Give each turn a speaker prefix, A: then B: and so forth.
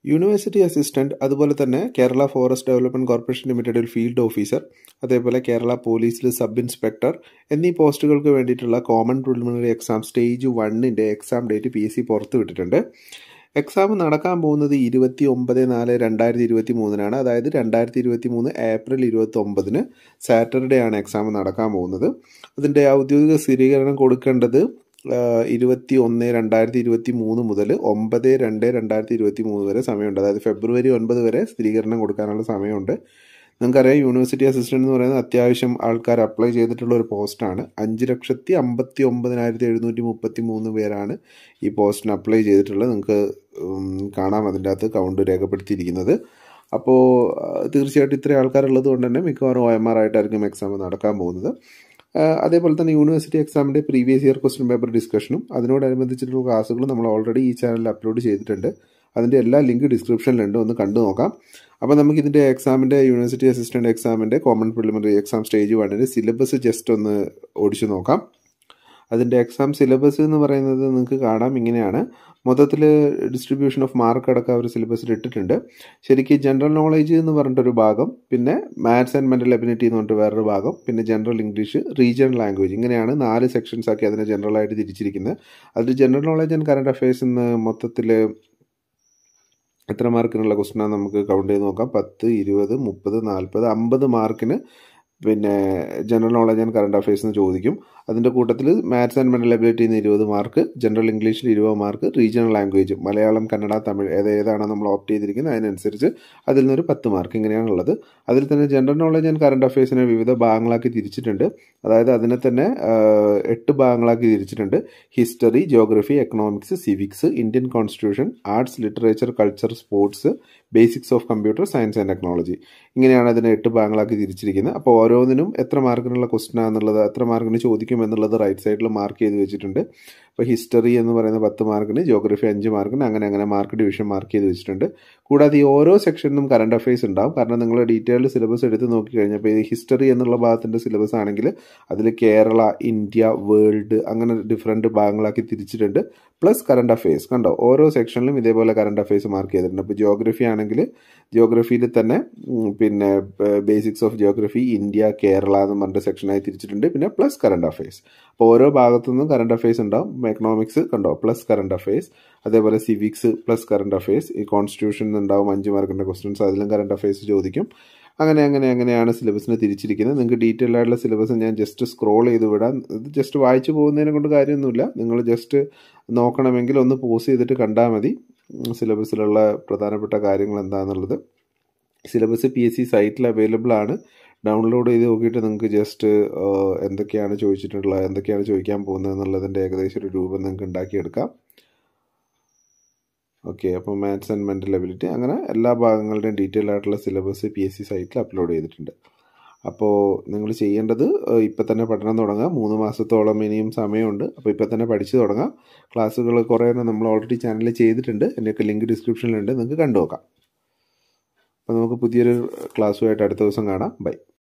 A: university assistant അതുപോലെ തന്നെ Kerala forest development corporation ലിമിറ്റഡിൽ ഫീൽഡ് ഓഫീസർ അതേപോലെ കേരള പോലീസിൽ സബ് ഇൻസ്പെക്ടർ എന്നീ പോസ്റ്റുകൾക്ക് വേണ്ടിയിട്ടുള്ള കോമൺ പ്രിലിമിനറി എക്സാം സ്റ്റേജ് വണ്ണിൻ്റെ exam date P S C പുറത്തു വിട്ടിട്ടുണ്ട് എക്സാം നടക്കാൻ പോകുന്നത് ഇരുപത്തി ഒമ്പത് നാല് രണ്ടായിരത്തി ഇരുപത്തി മൂന്നിനാണ് അതായത് രണ്ടായിരത്തി ഇരുപത്തി മൂന്ന് ഏപ്രിൽ ഇരുപത്തി ഒമ്പതിന് സാറ്റർഡേ ആണ് എക്സാം നടക്കാൻ പോകുന്നത് അതിൻ്റെ ഔദ്യോഗിക സ്ഥിരീകരണം കൊടുക്കേണ്ടത് ഇരുപത്തി ഒന്ന് രണ്ടായിരത്തി ഇരുപത്തി മൂന്ന് മുതൽ ഒമ്പത് രണ്ട് രണ്ടായിരത്തി ഇരുപത്തി മൂന്ന് വരെ സമയമുണ്ട് അതായത് ഫെബ്രുവരി ഒൻപത് വരെ സ്ഥിരീകരണം കൊടുക്കാനുള്ള സമയമുണ്ട് നിങ്ങൾക്കറിയാം യൂണിവേഴ്സിറ്റി അസിസ്റ്റന്റ് എന്ന് പറയുന്നത് അത്യാവശ്യം ആൾക്കാർ അപ്ലൈ ചെയ്തിട്ടുള്ള ഒരു പോസ്റ്റാണ് അഞ്ച് ലക്ഷത്തി അമ്പത്തി ഒമ്പതിനായിരത്തി എഴുന്നൂറ്റി മുപ്പത്തി മൂന്ന് പേരാണ് ഈ പോസ്റ്റിന് അപ്ലൈ ചെയ്തിട്ടുള്ളത് നിങ്ങൾക്ക് കാണാം അതിൻ്റെ അകത്ത് കൗണ്ട് രേഖപ്പെടുത്തിയിരിക്കുന്നത് അപ്പോൾ തീർച്ചയായിട്ടും ഇത്രയും ആൾക്കാരുള്ളത് കൊണ്ട് തന്നെ മിക്കവാറും ഒ എം ആർ ആയിട്ടായിരിക്കും എക്സാം നടക്കാൻ പോകുന്നത് അതേപോലെ തന്നെ യൂണിവേഴ്സിറ്റി എക്സാമിൻ്റെ പ്രീവിയസ് ഇയർ ക്വസ്റ്റ്യൻ പേപ്പർ ഡിസ്കഷനും അതിനോടനുബന്ധിച്ചിട്ടുള്ള ക്ലാസ്സുകളും നമ്മൾ ഓൾറെഡി ഈ ചാനലിൽ അപ്ലോഡ് ചെയ്തിട്ടുണ്ട് അതിൻ്റെ എല്ലാ ലിങ്ക് ഡിസ്ക്രിപ്ഷനിലുണ്ട് ഒന്ന് കണ്ടു നോക്കാം അപ്പോൾ നമുക്ക് ഇതിൻ്റെ എക്സാമിൻ്റെ യൂണിവേഴ്സിറ്റി അസിസ്റ്റൻ്റ് എക്സാമിൻ്റെ കോമൺ പ്രിലിമിനറി എക്സാം സ്റ്റേജ് വണ്ണിൻ്റെ സിലബസ് ജസ്റ്റ് ഒന്ന് ഓടിച്ചു നോക്കാം അതിൻ്റെ എക്സാം സിലബസ് എന്ന് പറയുന്നത് നിങ്ങൾക്ക് കാണാം ഇങ്ങനെയാണ് മൊത്തത്തിൽ ഡിസ്ട്രിബ്യൂഷൻ ഓഫ് മാർക്ക് അടക്കം അവർ സിലബസിൽ ഇട്ടിട്ടുണ്ട് ശരിക്കും ജനറൽ നോളേജ് എന്ന് പറഞ്ഞിട്ടൊരു ഭാഗം പിന്നെ മാത്സ് ആൻഡ് മെൻ്റൽ എബിലിറ്റി എന്ന് പറഞ്ഞിട്ട് വേറൊരു ഭാഗം പിന്നെ ജനറൽ ഇംഗ്ലീഷ് റീജിയണൽ ലാംഗ്വേജ് ഇങ്ങനെയാണ് നാല് സെക്ഷൻസ് ആക്കി അതിനെ ജനറലായിട്ട് തിരിച്ചിരിക്കുന്നത് അതിൽ general knowledge and current affairs എന്ന് മൊത്തത്തിൽ എത്ര മാർക്കിനുള്ള ക്വസ്റ്റനാണ് നമുക്ക് കൗണ്ട് ചെയ്ത് നോക്കാം പത്ത് ഇരുപത് മുപ്പത് നാൽപ്പത് അമ്പത് മാർക്കിന് പിന്നെ general knowledge and current affairs എന്ന് ചോദിക്കും അതിൻ്റെ കൂട്ടത്തിൽ മാത്സ് ആൻഡ് മെൻ്റൽ എബിലിറ്റിയിൽ നിന്ന് ഇരുപത് മാർക്ക് ജനറൽ ഇംഗ്ലീഷിൽ ഇരുപത് mark regional language Malayalam Kannada Tamil ഏത് ഏതാണ് നമ്മൾ ഓപ്റ്റ് ചെയ്തിരിക്കുന്നത് അതിനനുസരിച്ച് അതിൽ നിന്നൊരു പത്ത് മാർക്ക് ഇങ്ങനെയാണുള്ളത് അതിൽ തന്നെ ജനറൽ നോളജ് ആൻഡ് കറണ്ട് അഫയേഴ്സിനെ വിവിധ ഭാഗങ്ങളാക്കി തിരിച്ചിട്ടുണ്ട് അതായത് അതിനെ തന്നെ എട്ട് ഭാഗങ്ങളാക്കി തിരിച്ചിട്ടുണ്ട് history geography economics civics Indian constitution arts literature culture sports basics of computer science and technology ഇങ്ങനെയാണ് അതിനെ എട്ട് ഭാഗങ്ങളാക്കി തിരിച്ചിരിക്കുന്നത് അപ്പോൾ ഓരോന്നിനും എത്ര മാർക്കിനുള്ള ക്വസ്റ്റൻ ആണെന്നുള്ളത് എത്ര മാർക്കിന് ചോദിക്കും എന്നുള്ളത് റൈറ്റ് സൈഡിൽ മാർക്ക് ചെയ്ത് വെച്ചിട്ടുണ്ട് ഇപ്പോൾ ഹിസ്റ്ററി എന്ന് പറയുന്ന പത്ത് മാർക്കിന് ജോഗ്രഫി അഞ്ച് മാർക്കിന് അങ്ങനെ അങ്ങനെ മാർക്ക് ഡിവിഷൻ മാർക്ക് ചെയ്ത് വെച്ചിട്ടുണ്ട് കൂടാതെ ഈ ഓരോ സെക്ഷനിലും കറണ്ട് അഫയേഴ്സ് ഉണ്ടാവും കാരണം നിങ്ങൾ ഡീറ്റെയിൽഡ് സിലബസ് എടുത്ത് നോക്കി കഴിഞ്ഞപ്പോൾ ഈ ഹിസ്റ്ററി എന്നുള്ള ഭാഗത്തിൻ്റെ സിലബസ് ആണെങ്കിൽ അതിൽ കേരള ഇന്ത്യ വേൾഡ് അങ്ങനെ ഡിഫറെൻറ്റ് ഭാഗങ്ങളാക്കി തിരിച്ചിട്ടുണ്ട് പ്ലസ് കറണ്ട് അഫയേഴ്സ് കണ്ടോ ഓരോ സെക്ഷനിലും ഇതേപോലെ കറണ്ട് അഫയേഴ്സ് മാർക്ക് ചെയ്തിട്ടുണ്ട് അപ്പോൾ ജോഗ്രഫി ആണെങ്കിൽ ജോഗ്രഫിയിൽ തന്നെ പിന്നെ basics of geography India Kerala എന്ന് പറഞ്ഞ സെക്ഷനായി തിരിച്ചിട്ടുണ്ട് പിന്നെ പ്ലസ് കറണ്ട് അഫയേഴ്സ് അപ്പോൾ ഓരോ ഭാഗത്തു നിന്നും കറണ്ട് അഫയേഴ്സ് ഉണ്ടാവും എക്കണോമിക്സ് കണ്ടോ പ്ലസ് കറണ്ട് അഫയേഴ്സ് അതേപോലെ സിവിക്സ് പ്ലസ് കറണ്ട് അഫയേഴ്സ് ഈ കോൺസ്റ്റിറ്റ്യൂഷൻ ഉണ്ടാവും അഞ്ച് മാർക്കിൻ്റെ ക്വസ്റ്റ്യൻസ് അതിലും കറണ്ട് അഫയേഴ്സ് ചോദിക്കും അങ്ങനെ അങ്ങനെ അങ്ങനെയാണ് സിലബസിനെ തിരിച്ചിരിക്കുന്നത് നിങ്ങൾക്ക് ഡീറ്റെയിൽ ആയിട്ടുള്ള സിലബസ് ഞാൻ ജസ്റ്റ് സ്ക്രോൾ ചെയ്ത് വിടാം ഇത് ജസ്റ്റ് വായിച്ചു പോകുന്നതിനെ കൊണ്ട് കാര്യമൊന്നുമില്ല നിങ്ങൾ ജസ്റ്റ് നോക്കണമെങ്കിൽ ഒന്ന് പോസ് ചെയ്തിട്ട് കണ്ടാൽ മതി സിലബസിലുള്ള പ്രധാനപ്പെട്ട കാര്യങ്ങൾ എന്താണെന്നുള്ളത് സിലബസ് പി എസ് സി സൈറ്റിൽ അവൈലബിൾ ആണ് ഡൗൺലോഡ് ചെയ്ത് നോക്കിയിട്ട് നിങ്ങൾക്ക് ജസ്റ്റ് എന്തൊക്കെയാണ് ചോദിച്ചിട്ടുള്ളത് എന്തൊക്കെയാണ് ചോദിക്കാൻ പോകുന്നത് എന്നുള്ളതിൻ്റെ ഏകദേശം ഒരു രൂപം നിങ്ങൾക്ക് ഉണ്ടാക്കിയെടുക്കാം ഓക്കെ അപ്പോൾ മാത്സ് ആൻഡ് മെൻ്റൽ എബിലിറ്റി അങ്ങനെ എല്ലാ ഭാഗങ്ങളുടെയും ഡീറ്റെയിൽ ആയിട്ടുള്ള സിലബസ് പി എസ് സി സൈറ്റിൽ അപ്ലോഡ് ചെയ്തിട്ടുണ്ട് അപ്പോൾ നിങ്ങൾ ചെയ്യേണ്ടത് ഇപ്പം തന്നെ പഠനം തുടങ്ങുക മൂന്ന് മാസത്തോളം ഇനിയും സമയമുണ്ട് അപ്പോൾ ഇപ്പം തന്നെ പഠിച്ചു തുടങ്ങാം ക്ലാസ്സുകൾ കുറേ നമ്മൾ ഓൾറെഡി ചാനലിൽ ചെയ്തിട്ടുണ്ട് എൻ്റെയൊക്കെ ലിങ്ക് ഡിസ്ക്രിപ്ഷനിലുണ്ട് നിങ്ങൾക്ക് കണ്ടു നോക്കാം അപ്പോൾ നമുക്ക് പുതിയൊരു ക്ലാസ്സുമായിട്ട് അടുത്ത ദിവസം കാണാം ബൈ